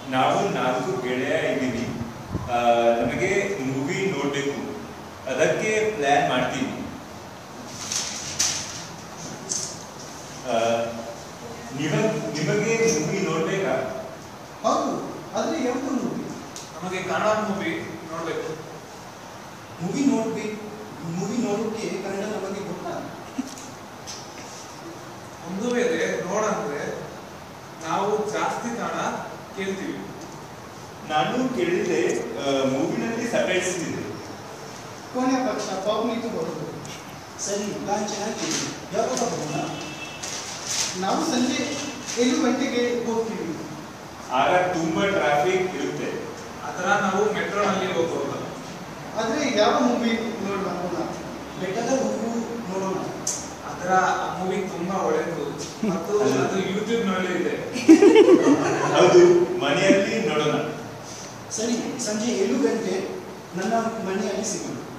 ನಾವು ನಾಲ್ಕು ಗೆಳೆಯ ಇದ್ದೀವಿ ಆ, ನಮಗೆ ಮೂವಿ ನೋಡಬೇಕು ಅದಕ್ಕೆ ಪ್ಲ್ಯಾನ್ ಮಾಡ್ತೀವಿ ಆ, ನಿಮ- ನಿಮಗೆ ಮೂವಿ ನೋಡ್ಬೇಕಾ ಹೌದು ಆದರೆ ಯಾವುದು ಮೂವಿ ನಮಗೆ ಕನ್ನಡ ಮೂವಿ ನೋಡ್ಬೇಕು ಮೂವಿ ನೋಡ್ಬೇಕು ಮೂವಿ ನೋಡೋಕೆ ಕನ್ನಡ ನಮಗೆ ಗೊತ್ತಾ ಒಂದು ವೇಳೆ ನೋಡಂದ್ರೆ ನಾವು ಜಾಸ್ತಿ ಕನ್ನಡ ಕೇಳ್ತೀವಿ ನಾನು ಕೇಳಿದೆ ಮೂವಿನಲ್ಲಿ ಸಬ್ಟೈಟಲ್ಸ್ ಇದೆ ಕೊನೆಯ ಪಕ್ಷ ಪಬ್ಲಿಕ್ ಬರೋದು ಸರಿ ಪ್ಲಾನ್ ಚೆನ್ನಾಗಿ ಯಾವಾಗ ಹೋಗೋಣ ನಾವು ಸಂಜೆ ಏಳು ಗಂಟೆಗೆ ಹೋಗ್ತೀವಿ ಆಗ ತುಂಬಾ ಟ್ರಾಫಿಕ್ ಇರುತ್ತೆ ಅದರ ನಾವು ಮೆಟ್ರೋನಲ್ಲಿ ಹೋಗ್ಬೋದು ಆದರೆ ಯಾವ ಮೂವಿ ನೋಡೋಣ ಬೆಟ್ಟದ ಹೂವು ನೋಡೋಣ ಅದರ ಆ ಮೂವಿ ತುಂಬಾ ಒಳ್ಳೆಯದು ಮತ್ತು ಅದು ಯೂಟ್ಯೂಬ್ ನಲ್ಲಿ ಇದೆ ಹೌದು ಮನೆಯಲ್ಲಿ ನೋಡೋಣ ಸರಿ ಸಂಜೆ ಏಳು ಗಂಟೆ ನನ್ನ ಮನೆಯಲ್ಲಿ ಸಿಗೋಣ